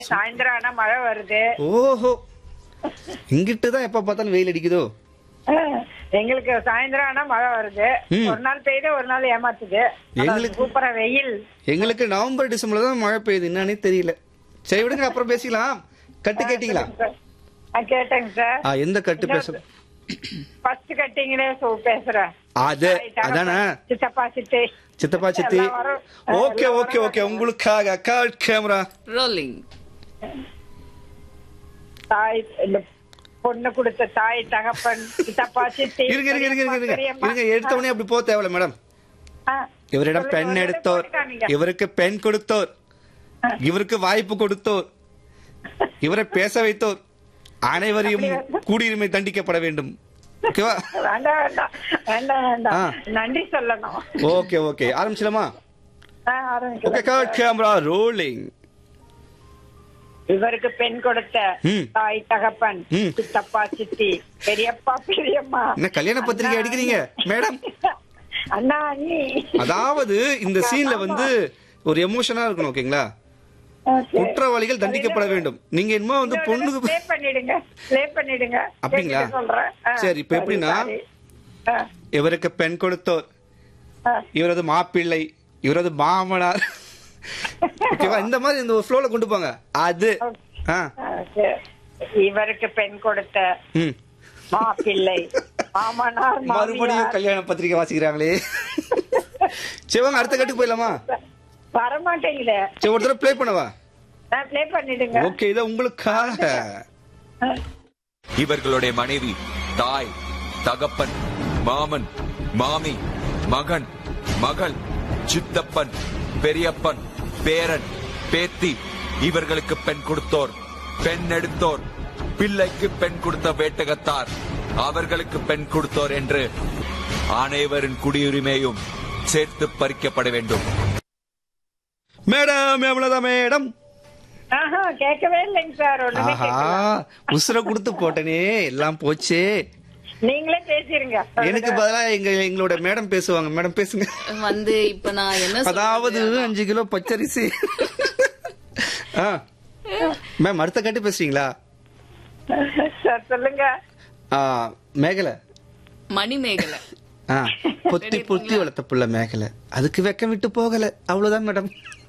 சாயந்தரம் ஆனா மழை வருது ஓஹோ இங்கிட்டு தான் எப்ப பார்த்தாலும் வெயில் அடிக்குதோ எங்களுக்கு சாயந்தரம் ஆனா மழை வருது ம். ஒரு நாள் பெய்யுது ஒரு நாள் ஏமாத்துது எங்களுக்கு- சூப்பரா வெயில் எங்களுக்கு நவம்பர் டிசம்பர்ல தான் மழை பெய்யுது என்னன்னே தெரியல சரி விடுங்க அப்புறம் பேசிக்கலாம் கட்டு கேட்டீங்களா ஆ, கேட்டேங்க சார் ஆ எந்த கட்டு பேச ஃபர்ஸ்ட் கட்டிங்களே பேசுறேன் அது அதானே சித்தப்பா சித்தி சித்தப்பா சித்தி எல்லாம் வரும். ஓகே எல்லாம் ஓகே வரும். ஓகே உங்களுக்காக கார்ட் கேமரா ரோலிங் தாய் இந்த பொண்ணு கொடுத்த தாய் தகப்பன் சித்தப்பா சித்தி இருங்க இருங்க இருங்க இருங்க இருங்க பெரியம்மா. இருங்க எடுத்த உடனே அப்படி போக தேவையில்ல மேடம் ஆ. இவரிடம் சொல்லுங்க, பெண் ஒரு எடுத்தோர் போட்டு காமிங்க. இவருக்கு பெண் கொடுத்தோர் இவருக்கு வாய்ப்பு கொடுத்தோர் இவரை பேச வைத்தோர் அனைவரையும் குடியுரிமை தண்டிக்கப்பட வேண்டும் ஓகேவா வேண்டாம் வேண்டாம் வேண்டாம் வேண்டாம் ஆ. நன்றி சொல்லணும் ஓகே ஓகே ஆரம்பிச்சலாமா ஆ, ஆரம்பிக்கலாம். ஓகே கார்ட் கேமரா ரோலிங் இவருக்கு பெண் கொடுத்த ம். தாய் தகப்பன் ம். சித்தப்பா சித்தி பெரியப்பா பெரியம்மா என்ன கல்யாண பத்திரிகை அண்ணா, அடிக்கிறீங்க மேடம் அண்ணா அண்ணி அதாவது இந்த சீன்ல வந்து ஒரு எமோஷனா இருக்கணும் ஓகேங்களா Okay. குற்றவாளிகள் தண்டிக்கப்பட வேண்டும் நீங்க என்னமோ வந்து பொண்ணுக்கு ப்ளே பண்ணிடுங்க ப்ளே பண்ணிடுங்க அப்படிங்களா? கேட்டுட்டு சொல்றேன் ஆ, சரி, இப்ப சரி, எப்படின்னா? சரி. ஆ, இவருக்கு பெண் கொடுத்தோர் ஆ. இவரது மாப்பிள்ளை இவரது மாமனார் ஓகேவா இந்த மாதிரி இந்த ஃப்ளோல கொண்டு போங்க அது ஆ ஆ, சரி. இவருக்கு பெண் கொடுத்த ம் மாப்பிள்ளை மாமனார் மறுபடியும் மாமியார் கல்யாண பத்திரிகை வாசிக்கிறாங்களே சரி வாங்க அடுத்த கட்டுக்கு போயிடலாமா வரமாட்டேங்குது சரி ஒரு தடவை ப்ளே பண்ணவா நான் ப்ளே பண்ணிடுங்க ஓகே இதை உங்களுக்காக ஆ. இவர்களுடைய மனைவி தாய் தகப்பன் மாமன் மாமி மகன் மகள் சித்தப்பன் பெரியப்பன் பேரன் பேத்தி இவர்களுக்கு பெண் கொடுத்தோர் பெண் எடுத்தோர் பிள்ளைக்கு பெண் கொடுத்த வேட்டகத்தார் அவர்களுக்கு பெண் கொடுத்தோர் என்று அனைவரின் குடியுரிமையும் சேர்த்து பறிக்கப்பட வேண்டும் மேடம் எவ்வளவுதான் மேடம் ஆஹா கேட்கவே இல்லைங்க சார் ஒண்ணுமே ஆஹா கேட்கல உசுர கொடுத்து போட்டனே எல்லாம் போச்சே நீங்களே பேசிருங்க எனக்கு பதிலா எங்க எங்களோட மேடம் பேசுவாங்க மேடம் பேசுங்க வந்து இப்ப நான் என்ன அதாவது சொல்றது? அஞ்சு கிலோ பச்சரிசி ஆ மேம் அடுத்த கட்டு பேசுறீங்களா சார் சொல்லுங்க ஆ, மேகலை மணிமேகலை ஆ பொத்தி பொத்தி வளர்த்த புள்ள மேகலை அதுக்கு வெக்கம் விட்டு போகல அவ்வளவுதான் மேடம்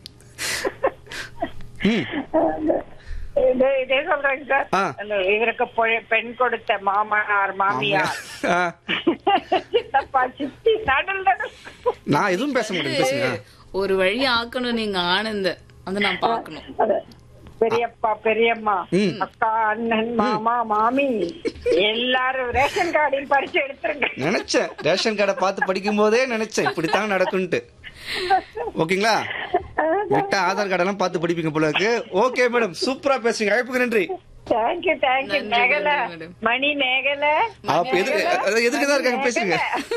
ம் இதே இதே சொல்றேங்க சார் ஆ. அந்த இவருக்கு பொ- பெண் கொடுத்த மாமனார் மாமியார் ஆ, சித்தப்பா சித்தி நடுல் நடுல் நான் எதுவும் பேச முடியும் பேசுங்க ஒரு வழி ஆக்கணும் நீங்க ஆனந்த அதை நான் பாக்கணும் அது பெரியப்பா பெரியம்மா ம். அக்கா அண்ணன் மாமா மாமி எல்லாரும் ரேஷன் கார்டையும் பறிச்சு எடுத்துருங்க நினைச்சேன் ரேஷன் கார்டை பார்த்து படிக்கும் போதே நினைச்சேன் இப்படித்தான் நடக்கும்ட்டு ஓகேங்களா விட்டா ஆதார் கார்டெல்லாம் பார்த்து படிப்பீங்க போல இருக்கு ஓகே மேடம் சூப்பரா பேசுறீங்க அழைப்புக்கு நன்றி தேங்க்யூ தேங்க்யூ நன்றி, மேகல நன்றி, madam. மணி மேகல அப்ப எதுக்கு அதான் எதுக்கு தான் இருக்காங்க பேசுங்க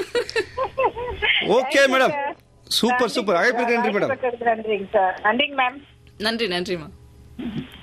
ஓகே மேடம் சூப்பர் சூப்பர் அழைப்புக்கு நன்றி மேடம் நன்றிங்க சார் நன்றிங்க மேம் நன்றி நன்றிமா